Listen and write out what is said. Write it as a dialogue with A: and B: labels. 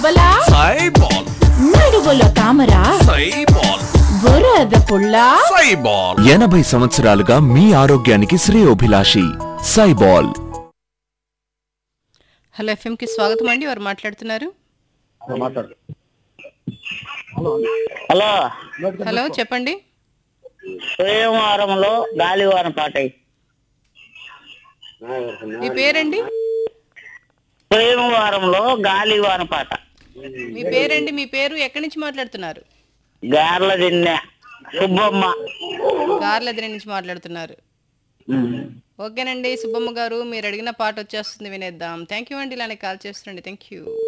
A: బలా
B: సైబాల్
A: నడువులో తామర
B: సైబాల్
A: బురద పుల్ల
B: సైబాల్
C: ఎనభై సంవత్సరాలుగా మీ ఆరోగ్యానికి శ్రేయోభిలాషి సైబాల్
D: హలో ఎఫ్ఎంకి స్వాగతం అండి ఎవరు మాట్లాడుతున్నారు
E: హలో
D: హలో చెప్పండి
E: సోమవారంలో గాలివారం పాట
D: మీ పేరండి
E: సోమవారంలో గాలివారం పాట
D: మీ పేరండి మీ పేరు ఎక్కడి నుంచి మాట్లాడుతున్నారు
E: గార్ల దిన్నె సుబ్బమ్మ
D: గార్లెదిరి నుంచి మాట్లాడుతున్నారు ఓకేనండి సుబ్బమ్మ గారు మీరు అడిగిన పాట వచ్చేస్తుంది వినేద్దాం థ్యాంక్ యూ అండి ఇలానే కాల్ చేస్తుండండి థ్యాంక్ యూ